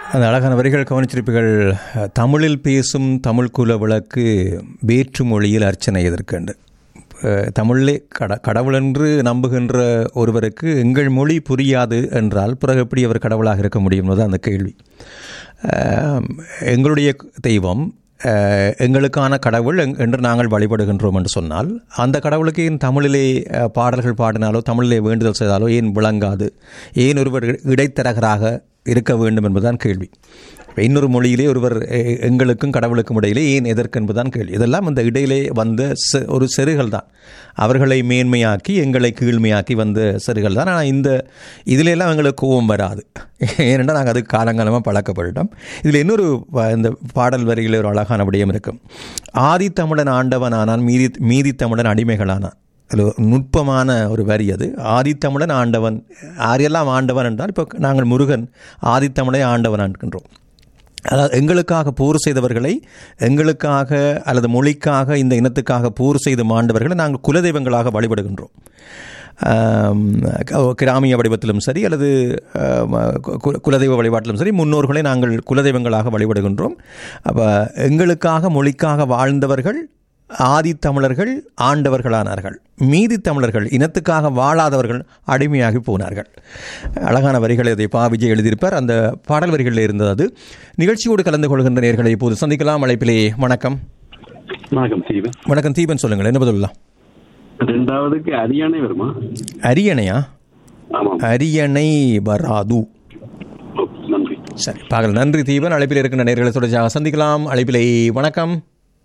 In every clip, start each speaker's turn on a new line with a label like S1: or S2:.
S1: அந்த அழகான வரிகள் கவனிச்சிருப்பீர்கள் தமிழில் பேசும் தமிழ் குல விளக்கு வேற்று மொழியில் அர்ச்சனை எதற்கண்டு அஹ், தமிழிலே கட கடவுளென்று நம்புகின்ற ஒருவருக்கு எங்கள் மொழி புரியாது என்றால் பிறகு எப்படி அவர் கடவுளாக இருக்க முடியும் என்பது அந்த கேள்வி அஹ், எங்களுடைய தெய்வம் அஹ், எங்களுக்கான கடவுள் எங்- என்று நாங்கள் வழிபடுகின்றோம் என்று சொன்னால் அந்த கடவுளுக்கு ஏன் தமிழிலே அஹ், பாடல்கள் பாடினாலோ தமிழிலே வேண்டுதல் செய்தாலோ ஏன் விளங்காது ஏன் ஒருவர் இடைத்தரகராக இருக்க வேண்டும் என்பதுதான் கேள்வி இப்ப இன்னொரு மொழியிலே ஒருவர் எ- எங்களுக்கும் கடவுளுக்கும் இடையிலே ஏன் எதற்கு என்பதுதான் கேள்வி இதெல்லாம் அந்த இடையிலே வந்த செ- ஒரு செருகள் தான் அவர்களை மேன்மையாக்கி எங்களை கீழ்மையாக்கி வந்த செருகள் தான் ஆனால் இந்த இதுல எல்லாம் எங்களுக்கு கோபம் வராது ஏனென்றால் நாங்கள் அதுக்கு காலங்காலமாக பழக்கப்பட்டுட்டோம் இதில் இன்னொரு வ- இந்த பாடல் வரிகளில் ஒரு அழகான விடயம் இருக்கும் ஆதித்தமிழன் ஆண்டவனானான் மீதி மீதி தமிழன் அடிமைகளானான் அதில் ஒரு நுட்பமான ஒரு வரி அது ஆதித்தமிழன் ஆண்டவன் யாரெல்லாம் ஆண்டவன் என்றால் இப்போ நாங்கள் முருகன் ஆதித்தமிழை ஆண்டவன் ஆண்டுகின்றோம் அதாவது எங்களுக்காக போர் செய்தவர்களை எங்களுக்காக அல்லது மொழிக்காக இந்த இனத்துக்காக போர் செய்து மாண்டவர்களை நாங்கள் குலதெய்வங்களாக வழிபடுகின்றோம் ஆம், க- கிராமிய வடிவத்திலும் சரி அல்லது ஆம், கு- குலதெய்வ வழிபாட்டிலும் சரி முன்னோர்களை நாங்கள் குலதெய்வங்களாக வழிபடுகின்றோம் அப்போ எங்களுக்காக மொழிக்காக வாழ்ந்தவர்கள் ஆதித்தமிழர்கள் ஆண்டவர்களானார்கள் மீதி தமிழர்கள் இனத்துக்காக வாழாதவர்கள் அடிமையாகி போனார்கள் அழகான வரிகளை அதை பா விஜய் எழுதியிருப்பார் அந்த பாடல் வரிகளில் இருந்தது அது நிகழ்ச்சியோடு கலந்து கொள்கின்ற நேர்களை இப்போது சந்திக்கலாம் அழைப்பிலே வணக்கம்
S2: வணக்கம் தீபன்
S1: வணக்கம் தீபன் சொல்லுங்கள் என்ன பதிலாம்
S2: ரெண்டாவதுக்கு அரியானே வருமா
S1: அரியணையா
S2: ஆமாம்
S1: அரியணை வராது
S2: ஓ, நன்றி
S1: சரி பாகல் நன்றி தீபன் அழைப்பில் இருக்கின்ற நேர்களை தொடர்ச்சியாக சந்திக்கலாம் அழைப்பிலே வணக்கம்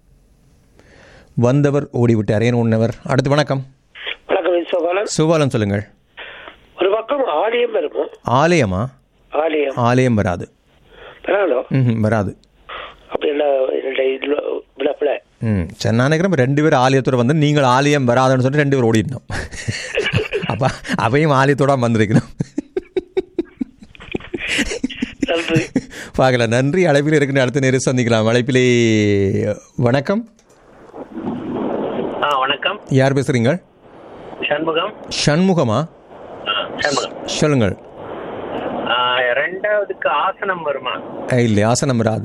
S1: வந்தவர் ஓடிவிட்டார் ஏன் உன்னவர் அடுத்து வணக்கம்
S3: வணக்கம் விஸ்வபாலன்
S1: சுபாலன் சொல்லுங்கள்
S3: ஒரு பக்கம் ஆலயம் வருமா
S1: ஆலயமா
S3: ஆலயம்
S1: ஆலயம் வராது
S3: பரவாயில்ல
S1: ம் வராது
S3: அப்படி எல்லாம் என்னுடைய இதுல விளப்பல
S1: ம் சரி நான் நினைக்கிறேன் ரெண்டு பேர் ஆலயத்தோட வந்து நீங்கள் ஆலயம் வராதுன்னு சொல்லிட்டு ரெண்டு பேர் ஓடிடணும் அப்போ அவையும் ஆலயத்தோட வந்திருக்கணும்
S3: நன்றி
S1: பார்க்கலாம் நன்றி அழைப்பில் இருக்கின்ற அடுத்த நேரம் சந்திக்கலாம் அழைப்பிலே வணக்கம்
S4: ஆ வணக்கம்
S1: யார் பேசுறீங்க
S4: சண்முகம்
S1: சண்முகமா
S4: ஆ, சண்முகம்
S1: சொல்லுங்கள்
S4: ஆ, ரெண்டாவதுக்கு ஆசனம் வருமா
S1: அஹ், இல்லை ஆசனம் வராது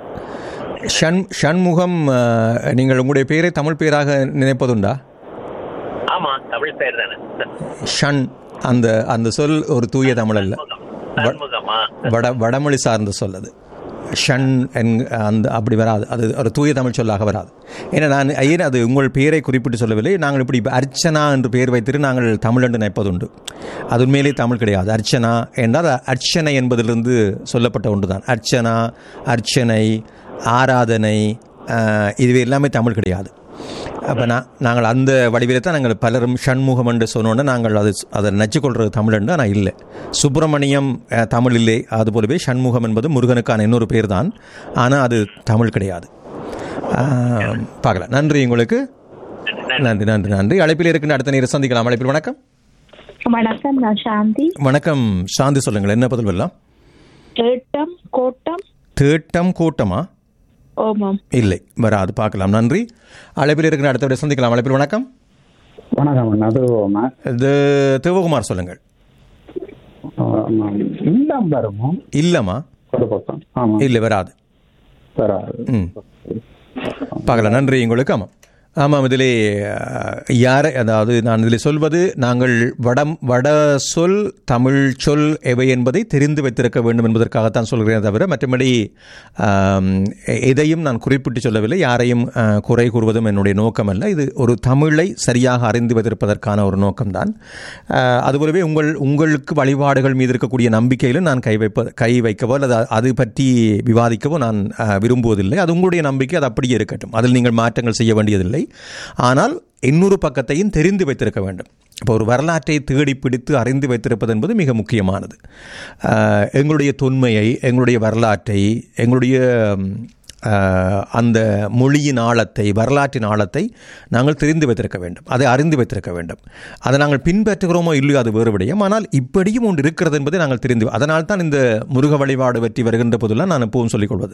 S1: ஷண் ஷண்முகம் அஹ், நீங்கள் உங்களுடைய பெயரை தமிழ் பெயராக நினைப்பதுண்டா
S4: ஆமா தமிழ் பேர் தானே
S1: ஷண் அந்த அந்த சொல் ஒரு தூய தமிழ் அல்ல
S4: சண்முகம் சண்முகமா
S1: வட வடமொழி சார்ந்த சொல் அது ஷண் என் அந்த அப்படி வராது அது ஒரு தூய தமிழ் சொல்லாக வராது ஏன்னா நான் ஏன் அது உங்கள் பெயரை குறிப்பிட்டு சொல்லவில்லை நாங்கள் இப்படி அர்ச்சனா என்று பெயர் வைத்திட்டு நாங்கள் தமிழ் என்று நினைப்பதுண்டு அது உண்மையிலே தமிழ் கிடையாது அர்ச்சனா என்றால் அர்ச்சனை என்பதிலிருந்து சொல்லப்பட்ட ஒன்று தான் அர்ச்சனா அர்ச்சனை ஆராதனை ஆஹ், இதுவே எல்லாமே தமிழ் கிடையாது அப்போ நான் நாங்கள் அந்த வடிவிலே தான் நாங்கள் பலரும் ஷண்முகம் என்று சொன்னோன்னே நாங்கள் அது அதை நச்சுக்கொள்கிறது தமிழ் என்று ஆனால் இல்லை சுப்பிரமணியம் அஹ், தமிழ் இல்லை அதுபோலவே ஷண்முகம் என்பது முருகனுக்கான இன்னொரு பேர் தான் ஆனால் அது தமிழ் கிடையாது ஆஹ், பார்க்கலாம் நன்றி உங்களுக்கு நன்றி நன்றி நன்றி அழைப்பில் இருக்கின்ற அடுத்த நேரம் சந்திக்கலாம் அழைப்பில் வணக்கம்
S5: வணக்கம் நான் சாந்தி
S1: வணக்கம் சாந்தி சொல்லுங்கள் என்ன பதில் வரலாம்
S5: தேட்டம் கோட்டம்
S1: தேட்டம் கூட்டமா
S5: ஓமம்
S1: இல்லை வராது பார்க்கலாம் நன்றி அழைப்பில் இருக்கிற அடுத்த விட சந்திக்கலாம் அழைப்பில் வணக்கம்
S6: வணக்கம் அண்ணா. அது ம-
S1: இது சிவகுமார் சொல்லுங்கள்
S6: ஆமாம். இல்லம் வருமோ
S1: இல்லைம்மா
S6: ஒரு பக்கம் ஆமா
S1: இல்லை வராது
S6: வராது
S1: ம் பார்க்கலாம் நன்றி உங்களுக்கு ஆமாம் ஆமாம் இதிலே அஹ், யாரை அதாவது நான் இதில் சொல்வது நாங்கள் வடம் வட சொல் தமிழ் சொல் எவை என்பதை தெரிந்து வைத்திருக்க வேண்டும் என்பதற்காகத்தான் சொல்கிறேன் தவிர மற்றபடி ஆம், எ- எதையும் நான் குறிப்பிட்டு சொல்லவில்லை யாரையும் அஹ், குறை கூறுவதும் என்னுடைய நோக்கம் அல்ல இது ஒரு தமிழை சரியாக அறிந்து வைத்திருப்பதற்கான ஒரு நோக்கம்தான் அஹ், அதுபோலவே உங்கள் உங்களுக்கு வழிபாடுகள் மீது இருக்கக்கூடிய நம்பிக்கையிலும் நான் கை வைப்ப கை வைக்கவோ அல்லது அ- அது பற்றி விவாதிக்கவோ நான் அஹ், விரும்புவதில்லை அது உங்களுடைய நம்பிக்கை அது அப்படியே இருக்கட்டும் அதில் நீங்கள் மாற்றங்கள் செய்ய வேண்டியதில்லை ஆனால் இன்னொரு பக்கத்தையும் தெரிந்து வைத்திருக்க வேண்டும் இப்போ ஒரு வரலாற்றை தேடி பிடித்து அறிந்து வைத்திருப்பது என்பது மிக முக்கியமானது அஹ், எங்களுடைய தொன்மையை எங்களுடைய வரலாற்றை எங்களுடைய ம், அஹ், அந்த மொழியின் ஆழத்தை வரலாற்றின் ஆழத்தை நாங்கள் தெரிந்து வைத்திருக்க வேண்டும் அதை அறிந்து வைத்திருக்க வேண்டும் அதை நாங்கள் பின்பற்றுகிறோமோ இல்லையோ அது வேறு விடயம் ஆனால் இப்படியும் ஒன்று இருக்கிறது என்பதை நாங்கள் தெரிந்து அதனால் தான் இந்த முருக வழிபாடு வெற்றி வருகின்ற போதெல்லாம் நான் எப்பவும் சொல்லிக் கொள்வது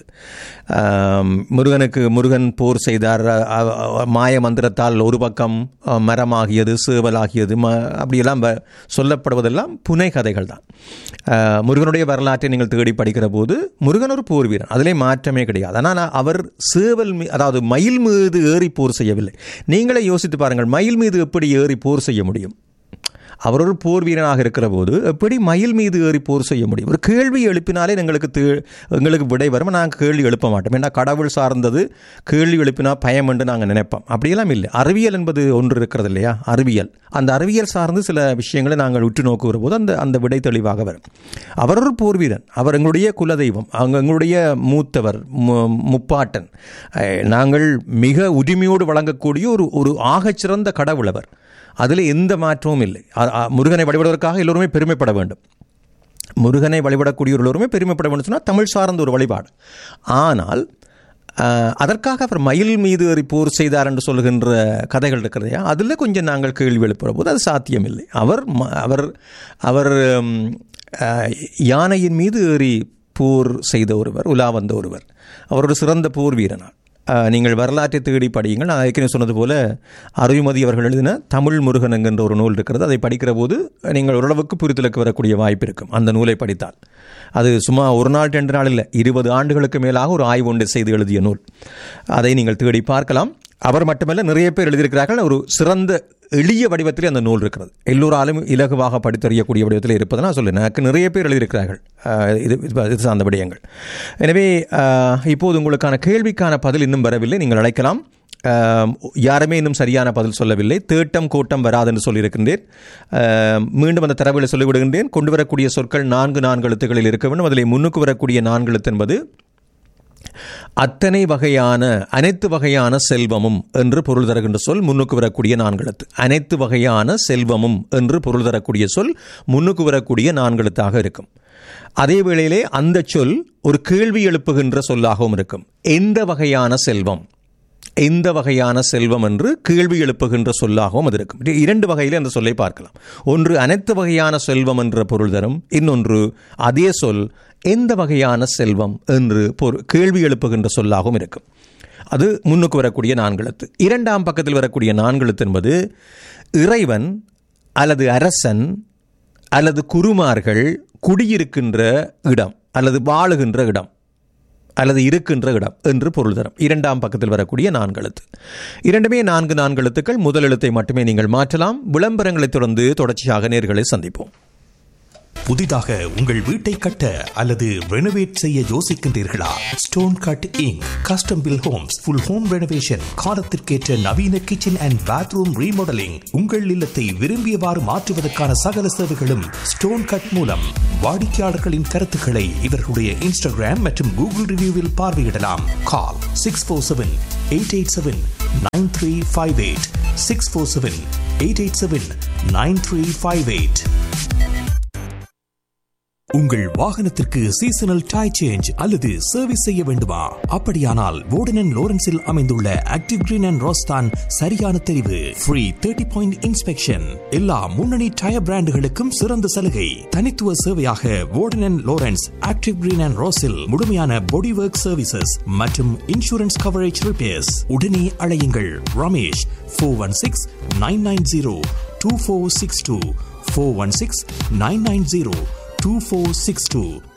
S1: ஆம், முருகனுக்கு முருகன் போர் செய்தார் அ- அ- மாய மந்திரத்தால் ஒரு பக்கம் அ, மரமாகியது சேவலாகியது ம அப்படியெல்லாம் வ- சொல்லப்படுவதெல்லாம் புனை கதைகள் தான் ஆ, முருகனுடைய வரலாற்றை நீங்கள் தேடி படிக்கிற போது முருகன் ஒரு போர் வீரன் அதிலே மாற்றமே கிடையாது ஆனால் அவர் சேவல் மீ அதாவது மயில் மீது ஏறி போர் செய்யவில்லை நீங்களே யோசித்து பாருங்கள் மயில் மீது எப்படி ஏறி போர் செய்ய முடியும் அவர் ஒரு போர் வீரனாக இருக்கிற போது எப்படி மயில் மீது ஏறி போர் செய்ய முடியும் ஒரு கேள்வி எழுப்பினாலே எங்களுக்கு தே- எங்களுக்கு விடை வரும் நாங்கள் கேள்வி எழுப்ப மாட்டோம் ஏன்னா கடவுள் சார்ந்தது கேள்வி எழுப்பினா பயம் என்று நாங்கள் நினைப்போம் அப்படியெல்லாம் இல்லை அறிவியல் என்பது ஒன்று இருக்கிறது இல்லையா அறிவியல் அந்த அறிவியல் சார்ந்து சில விஷயங்களை நாங்கள் உற்று நோக்குகிற போது அந்த அந்த விடை தெளிவாக வரும் அவர் ஒரு போர் வீரன் அவர் எங்களுடைய குலதெய்வம் அவங்க எங்களுடைய மூத்தவர் மு- முப்பாட்டன் அஹ், நாங்கள் மிக உரிமையோடு வழங்கக்கூடிய ஒரு ஒரு ஆகச்சிறந்த கடவுள் அவர் அதில் எந்த மாற்றமும் இல்லை அ- அ- முருகனை வழிபடுவதற்காக எல்லோருமே பெருமைப்பட வேண்டும் முருகனை வழிபடக்கூடிய எல்லோருமே பெருமைப்பட வேண்டும் சொன்னால் தமிழ் சார்ந்த ஒரு வழிபாடு ஆனால் அஹ், அதற்காக அவர் மயில் மீது ஏறி போர் செய்தார் என்று சொல்லுகின்ற கதைகள் இருக்கிறதையா அதில் கொஞ்சம் நாங்கள் கேள்வி எழுப்புகிற போது அது சாத்தியமில்லை அவர் ம- அவர் அவர் ம், அஹ், யானையின் மீது ஏறி போர் செய்த ஒருவர் உலா வந்த ஒருவர் அவர் ஒரு சிறந்த போர் வீரனார் அஹ், நீங்கள் வரலாற்றை தேடி படியுங்கள் நான் ஏற்கனவே சொன்னது போல அருள்மதி அவர்கள் எழுதின தமிழ் முருகன் என்கின்ற ஒரு நூல் இருக்கிறது அதை படிக்கிற போது நீங்கள் ஓரளவுக்கு புரிதலுக்கு வரக்கூடிய வாய்ப்பு இருக்கும் அந்த நூலை படித்தால் அது சும்மா ஒரு நாள் ரெண்டு நாள் இல்லை இருபது ஆண்டுகளுக்கு மேலாக ஒரு ஆய்வு ஒன்று செய்து எழுதிய நூல் அதை நீங்கள் தேடி பார்க்கலாம் அவர் மட்டுமல்ல நிறைய பேர் எழுதியிருக்கிறார்கள் ஒரு சிறந்த எளிய வடிவத்திலே அந்த நூல் இருக்கிறது எல்லோராலும் இலகுவாக படித்தறியக்கூடிய வடிவத்தில் இருப்பதை நான் சொல்லுவேன் எனக்கு நிறைய பேர் எழுதியிருக்கிறார்கள் அஹ், இது இது இது சார்ந்த விடயங்கள் எனவே அஹ், இப்போது உங்களுக்கான கேள்விக்கான பதில் இன்னும் வரவில்லை நீங்கள் அழைக்கலாம் அஹ், யாருமே இன்னும் சரியான பதில் சொல்லவில்லை தேட்டம் கோட்டம் வராது என்று சொல்லியிருக்கின்றேன் அஹ், மீண்டும் அந்த தரவுகளை சொல்லிவிடுகின்றேன் கொண்டு வரக்கூடிய சொற்கள் நான்கு நான்கு எழுத்துக்களில் இருக்க வேண்டும் அதில் முன்னுக்கு வரக்கூடிய நான்கு எழுத்து என்பது அத்தனை வகையான அனைத்து வகையான செல்வமும் என்று பொருள் தருகின்ற சொல் முன்னுக்கு வரக்கூடிய நான்கெழுத்து அனைத்து வகையான செல்வமும் என்று பொருள் தரக்கூடிய சொல் முன்னுக்கு வரக்கூடிய நான்கெழுத்தாக இருக்கும் அதே வேளையிலே அந்த சொல் ஒரு கேள்வி எழுப்புகின்ற சொல்லாகவும் இருக்கும் எந்த வகையான செல்வம் எந்த வகையான செல்வம் என்று கேள்வி எழுப்புகின்ற சொல்லாகவும் அது இருக்கும் இது இரண்டு வகையில் அந்த சொல்லை பார்க்கலாம் ஒன்று அனைத்து வகையான செல்வம் என்ற பொருள் தரும் இன்னொன்று அதே சொல் எந்த வகையான செல்வம் என்று பொரு கேள்வி எழுப்புகின்ற சொல்லாகவும் இருக்கும் அது முன்னுக்கு வரக்கூடிய நான்கெழுத்து இரண்டாம் பக்கத்தில் வரக்கூடிய நான்கெழுத்து என்பது இறைவன் அல்லது அரசன் அல்லது குருமார்கள் குடியிருக்கின்ற இடம் அல்லது வாழுகின்ற இடம் அல்லது இருக்கின்ற இடம் என்று பொருள் தரும் இரண்டாம் பக்கத்தில் வரக்கூடிய நான்கு எழுத்து இரண்டுமே நான்கு நான்கு எழுத்துக்கள் முதல் எழுத்தை மட்டுமே நீங்கள் மாற்றலாம் விளம்பரங்களைத் தொடர்ந்து தொடர்ச்சியாக நேர்களை சந்திப்போம்
S7: புதிதாக உங்கள் வீட்டை கட்ட அல்லது ரெனோவேட் செய்ய யோசிக்கின்றீர்களா stone cutting custom build homes full home renovation காலத்திற்கேற்ற நவீன கிச்சன் அண்ட் பாத்ரூம் ரீமாடலிங் உங்கள் இல்லத்தை விரும்பியவாறு மாற்றுவதற்கான சகல சேவைகளும் ஸ்டோன் கட் மூலம் வாடிக்கையாளர்களின் கருத்துக்களை இவர்களுடைய இன்ஸ்டாகிராம் மற்றும் கூகுள் ரிவ்யூவில் பார்வையிடலாம் call six four seven eight eight seven nine three five eight six four seven eight eight seven nine three five eight உங்கள் வாகனத்திற்கு சீசனல் டை சேஞ்ச் அல்லது சர்வீஸ் செய்ய வேண்டுமா அப்படியானால் வோர்டன் லோரன்ஸில் அமைந்துள்ள ஆக்டிவ் கிரீன் அண்ட் ரோஸ்தான் சரியான தெரிவு ஃப்ரீ தேர்ட்டி பாயிண்ட் இன்ஸ்பெக்ஷன் எல்லா முன்னணி டயர் பிராண்டுகளுக்கும் சிறந்த சலுகை தனித்துவ சேவையாக வோர்டன் லோரன்ஸ் ஆக்டிவ் கிரீன் அண்ட் ரோஸில் முழுமையான பாடி ஒர்க் சர்வீசஸ் மற்றும் இன்சூரன்ஸ் கவரேஜ் ரிப்பேர்ஸ் உடனே அழையுங்கள் Ramesh four one six nine nine zero two four six two four one six nine nine zero 2462